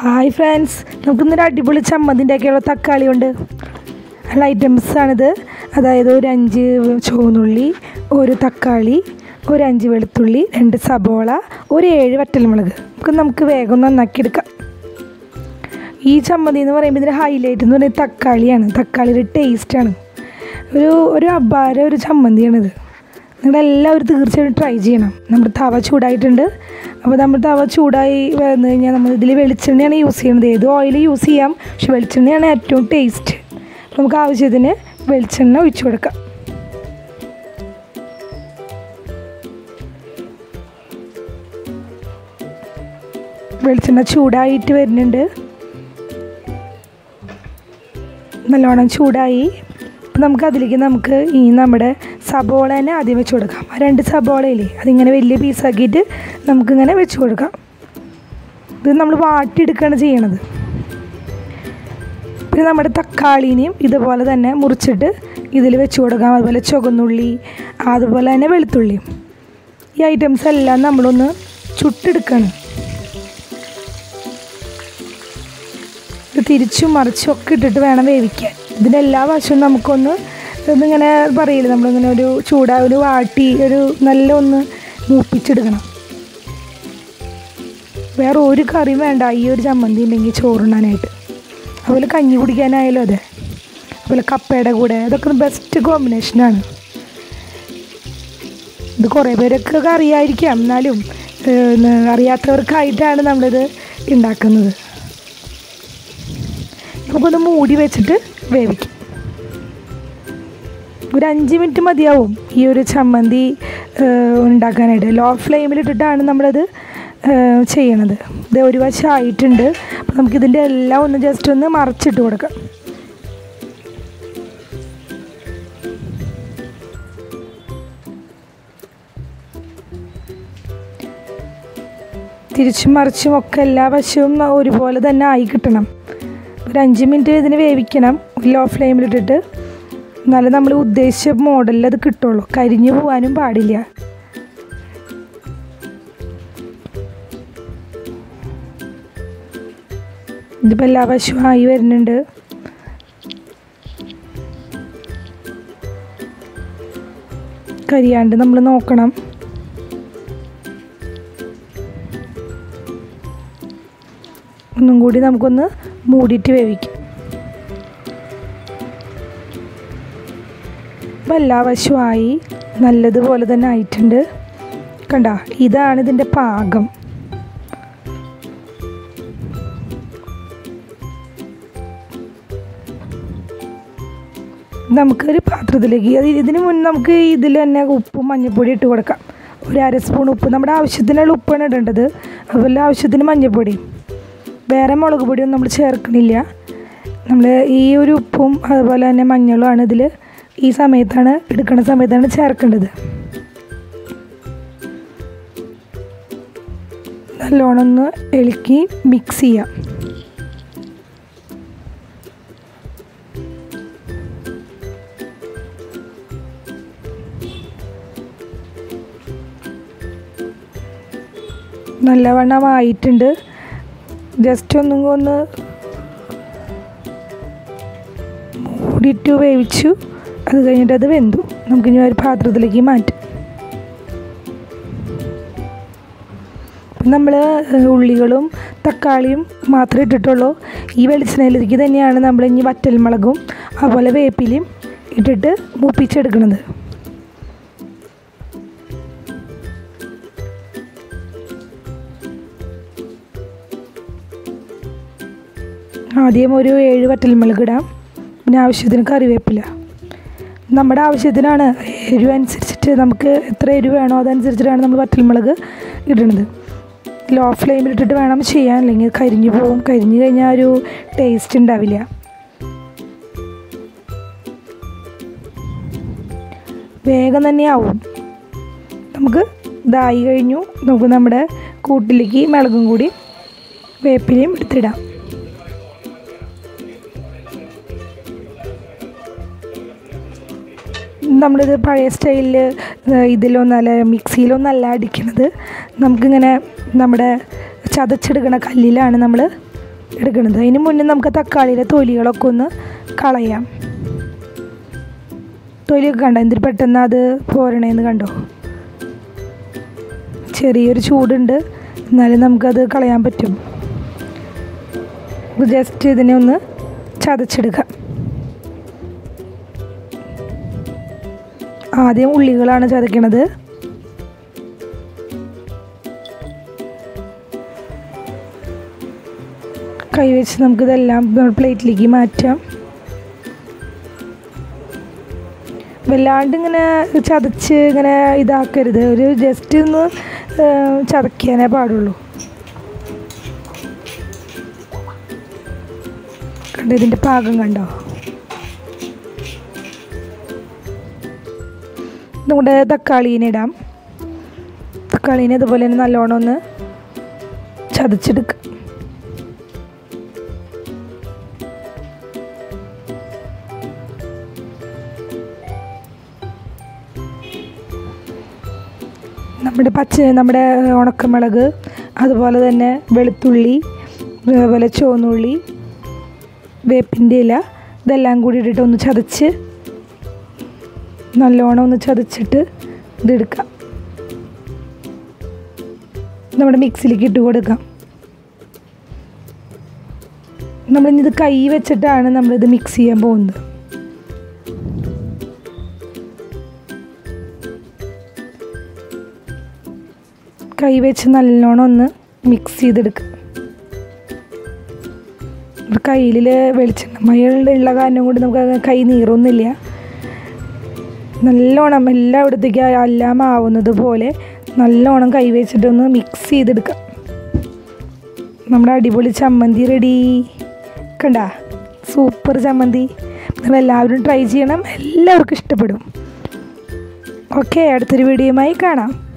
hi friends നമുക്കിന്നൊരു അടിപൊളി ചമ്മന്തിൻ്റെ ഒക്കെയുള്ള തക്കാളി ഉണ്ട് ഉള്ള ഐറ്റംസ് ആണിത് അതായത് ഒരു അഞ്ച് ചുവന്നുള്ളി ഒരു തക്കാളി ഒരു അഞ്ച് വെളുത്തുള്ളി രണ്ട് സബോള ഒരു ഏഴ് വറ്റൽമുളക് നമുക്ക് നമുക്ക് വേഗം നന്നാക്കി എടുക്കാം ഈ ചമ്മന്തി എന്ന് പറയുമ്പോൾ ഇതിൻ്റെ ഹൈലൈറ്റ് എന്ന് പറയുന്നത് തക്കാളിയാണ് തക്കാളിയുടെ ടേസ്റ്റാണ് ഒരു ഒരു അപാര ഒരു ചമ്മന്തിയാണിത് നിങ്ങളെല്ലാവരും തീർച്ചയായിട്ടും ട്രൈ ചെയ്യണം നമ്മുടെ തവ ചൂടായിട്ടുണ്ട് അപ്പോൾ നമ്മൾ തവ ചൂടായി വന്നു കഴിഞ്ഞാൽ നമ്മൾ ഇതിൽ വെളിച്ചെണ്ണയാണ് യൂസ് ചെയ്യുന്നത് ഏത് ഓയിൽ യൂസ് ചെയ്യാം പക്ഷെ വെളിച്ചെണ്ണയാണ് ഏറ്റവും ടേസ്റ്റ് അപ്പോൾ നമുക്ക് ആവശ്യത്തിന് വെളിച്ചെണ്ണ ഒഴിച്ചു കൊടുക്കാം വെളിച്ചെണ്ണ ചൂടായിട്ട് വരുന്നുണ്ട് നല്ലോണം ചൂടായി അപ്പം നമുക്ക് അതിലേക്ക് നമുക്ക് ഈ നമ്മുടെ സബോള തന്നെ ആദ്യം വെച്ച് കൊടുക്കാം ആ രണ്ട് സബോളയില്ലേ അതിങ്ങനെ വലിയ പീസാക്കിയിട്ട് നമുക്കിങ്ങനെ വെച്ച് കൊടുക്കാം ഇത് നമ്മൾ വാട്ടിയെടുക്കുകയാണ് ചെയ്യണത് പിന്നെ നമ്മുടെ തക്കാളീനെയും ഇതുപോലെ തന്നെ മുറിച്ചിട്ട് ഇതിൽ വെച്ച് കൊടുക്കാം അതുപോലെ ചുവന്നുള്ളി അതുപോലെ തന്നെ വെളുത്തുള്ളിയും ഈ ഐറ്റംസ് എല്ലാം നമ്മളൊന്ന് ചുട്ടെടുക്കണം ഇത് തിരിച്ചും മറിച്ചും ഒക്കെ ഇട്ടിട്ട് വേണം വേവിക്കാൻ ഇതിൻ്റെ എല്ലാ വശവും നമുക്കൊന്ന് ഇന്നിങ്ങനെ പറയില്ല നമ്മളിങ്ങനെ ഒരു ചൂടാ ഒരു വാട്ടി ഒരു നല്ല ഒന്ന് മൂപ്പിച്ചെടുക്കണം വേറെ ഒരു കറിയും വേണ്ട ഈ ഒരു ചമ്മന്തി ഉണ്ടെങ്കിൽ ചോറുണ്ണാനായിട്ട് അതുപോലെ കഞ്ഞി കുടിക്കാനായാലും അതെ അതുപോലെ കപ്പയുടെ കൂടെ അതൊക്കെ ബെസ്റ്റ് കോമ്പിനേഷനാണ് ഇത് കുറേ പേരൊക്കെ അറിയായിരിക്കാം എന്നാലും ഏഹ്, അറിയാത്തവർക്കായിട്ടാണ് നമ്മളിത് ഉണ്ടാക്കുന്നത് നമുക്കൊന്ന് മൂടി വെച്ചിട്ട് വേവിക്കും ഒരു അഞ്ച് മിനിറ്റ് മതിയാവും ഈ ഒരു ചമ്മന്തി ഏഹ്, ഉണ്ടാക്കാനായിട്ട് ലോ ഫ്ലെയിമിലിട്ടിട്ടാണ് നമ്മളത് ഏഹ്, ചെയ്യണത് ഇത് ഒരു വശം ആയിട്ടുണ്ട് അപ്പോൾ നമുക്കിതിൻ്റെ എല്ലാം ഒന്ന് ജസ്റ്റ് ഒന്ന് മറച്ചിട്ട് കൊടുക്കാം തിരിച്ചും മറിച്ചും ഒക്കെ എല്ലാ വശവും ഒരുപോലെ തന്നെ ആയി കിട്ടണം ഒരു അഞ്ച് മിനിറ്റ് ഇതിന് വേവിക്കണം ലോ ഫ്ലെയിമിലിട്ടിട്ട് എന്നാലേ നമ്മൾ ഉദ്ദേശിച്ച മോഡലിൽ അത് കിട്ടുള്ളൂ കരിഞ്ഞു പോകാനും പാടില്ല ഇതിപ്പോൾ എല്ലാ വശവും ആയി വരുന്നുണ്ട് കരിയാണ്ട് നമ്മൾ നോക്കണം ഒന്നും കൂടി നമുക്കൊന്ന് മൂടിയിട്ട് വേവിക്കാം അപ്പം എല്ലാ വശവുമായി നല്ലതുപോലെ തന്നെ ആയിട്ടുണ്ട് കണ്ട ഇതാണ് ഇതിൻ്റെ പാകം നമുക്കൊരു പാത്രത്തിലേക്ക് അത് ഇതിന് മുന്നേ നമുക്ക് ഇതിൽ തന്നെ ഉപ്പും മഞ്ഞൾപ്പൊടി ഇട്ട് കൊടുക്കാം ഒരു അര സ്പൂൺ ഉപ്പ് നമ്മുടെ ആവശ്യത്തിനുള്ള ഉപ്പാണ് ഇടേണ്ടത് അതുപോലെ ആവശ്യത്തിന് മഞ്ഞൾപ്പൊടി വേറെ മുളക് പൊടിയൊന്നും നമ്മൾ ചേർക്കണില്ല നമ്മൾ ഈ ഒരു ഉപ്പും അതുപോലെ തന്നെ മഞ്ഞളുമാണ് ഇതിൽ ഈ സമയത്താണ് എടുക്കുന്ന സമയത്താണ് ചേർക്കേണ്ടത് നല്ലോണം ഒന്ന് ഇളക്കി മിക്സ് ചെയ്യാം നല്ലവണ്ണം ആയിട്ടുണ്ട് ജസ്റ്റ് ഒന്നും ഒന്ന് മൂടിയിട്ട് വേവിച്ചു അത് കഴിഞ്ഞിട്ട് അത് വെന്തു നമുക്കിനി ഒരു പാത്രത്തിലേക്ക് മാറ്റാം നമ്മൾ ഉള്ളികളും തക്കാളിയും മാത്രമേ ഇട്ടിട്ടുള്ളൂ ഈ വെളിച്ചെണ്ണയിലേക്ക് തന്നെയാണ് നമ്മൾ ഇനി വറ്റൽമുളകും അതുപോലെ വേപ്പിലയും ഇട്ടിട്ട് മൂപ്പിച്ചെടുക്കുന്നത് ആദ്യം ഒരു ഏഴ് വറ്റൽമുളക് ഇടാം പിന്നെ ആവശ്യത്തിന് കറിവേപ്പില നമ്മുടെ ആവശ്യത്തിനാണ് എരിവ് അനുസരിച്ചിട്ട് നമുക്ക് എത്ര എരിവ് വേണോ അതനുസരിച്ചിട്ടാണ് നമ്മൾ വറ്റൽമുളക് ഇടുന്നത് ലോ ഫ്ലെയിമിലിട്ടിട്ട് വേണം ചെയ്യാൻ അല്ലെങ്കിൽ കരിഞ്ഞു പോവും കരിഞ്ഞു കഴിഞ്ഞാൽ ഒരു ടേസ്റ്റ് ഉണ്ടാവില്ല വേഗം തന്നെ ആവും നമുക്ക് ഇതായി കഴിഞ്ഞു നമുക്ക് നമ്മുടെ കൂട്ടിലേക്ക് മുളകും കൂടി വേപ്പിലയും എടുത്തിടാം നമ്മളിത് പഴയ സ്റ്റൈലിൽ ഇതിലൊന്നല്ല മിക്സിയിലൊന്നല്ല അടിക്കണത് നമുക്കിങ്ങനെ നമ്മുടെ ചതച്ചെടുക്കണ കല്ലിലാണ് നമ്മൾ എടുക്കുന്നത് അതിന് മുന്നേ നമുക്ക് തക്കാളിയുടെ തൊലികളൊക്കെ ഒന്ന് കളയാം തൊലിയൊക്കെ കണ്ടോ എന്തിന് പെട്ടെന്ന് അത് പോരണേന്ന് കണ്ടോ ചെറിയൊരു ചൂടുണ്ട് എന്നാലും നമുക്കത് കളയാൻ പറ്റും ജസ്റ്റ് ഇതിനെ ഒന്ന് ചതച്ചെടുക്കാം ആദ്യം ഉള്ളികളാണ് ചതയ്ക്കണത് കൈവച്ച് നമുക്കിതെല്ലാം പ്ലേറ്റിലേക്ക് മാറ്റാം വല്ലാണ്ട് ഇങ്ങനെ ചതച്ച് ഇങ്ങനെ ഇതാക്കരുത് ഒരു ജസ്റ്റ് ഒന്ന് ഏഹ്, ചതയ്ക്കാനേ പാടുള്ളൂ കണ്ടോ ഇതിൻ്റെ പാകം കണ്ടോ നമ്മുടെ തക്കാളീനെ ഇടാം തക്കാളീനെ ഇതുപോലെ തന്നെ നല്ലോണം ഒന്ന് ചതച്ചെടുക്കുക നമ്മുടെ പച്ച നമ്മുടെ ഉണക്കമുളക് അതുപോലെ തന്നെ വെളുത്തുള്ളി അതുപോലെ ചുവന്നുള്ളി വേപ്പിൻ്റെ ഇല ഇതെല്ലാം കൂടി ഇട്ടിട്ട് ഒന്ന് ചതച്ച് നല്ലോണം ഒന്ന് ചതച്ചിട്ട് ഇതെടുക്കാം നമ്മുടെ മിക്സിയിലേക്ക് ഇട്ട് കൊടുക്കാം നമ്മളിത് കൈ വെച്ചിട്ടാണ് നമ്മളിത് മിക്സ് ചെയ്യാൻ പോകുന്നത് കൈ വെച്ച് നല്ലോണം ഒന്ന് മിക്സ് ചെയ്തെടുക്കുക കയ്യിൽ വെളിച്ചെണ്ണ മയുള്ള കാരണം കൊണ്ട് നമുക്ക് അത് കൈ നീറൊന്നുമില്ല നല്ലോണം എല്ലായിടത്തേക്ക് എല്ലാം ആവുന്നത് പോലെ നല്ലോണം കൈ വെച്ചിട്ടൊന്ന് മിക്സ് ചെയ്തെടുക്കാം നമ്മുടെ അടിപൊളി ചമ്മന്തി റെഡി കണ്ട സൂപ്പർ ചമ്മന്തി നിങ്ങൾ എല്ലാവരും ട്രൈ ചെയ്യണം എല്ലാവർക്കും ഇഷ്ടപ്പെടും ഓക്കെ അടുത്തൊരു വീഡിയോയുമായി കാണാം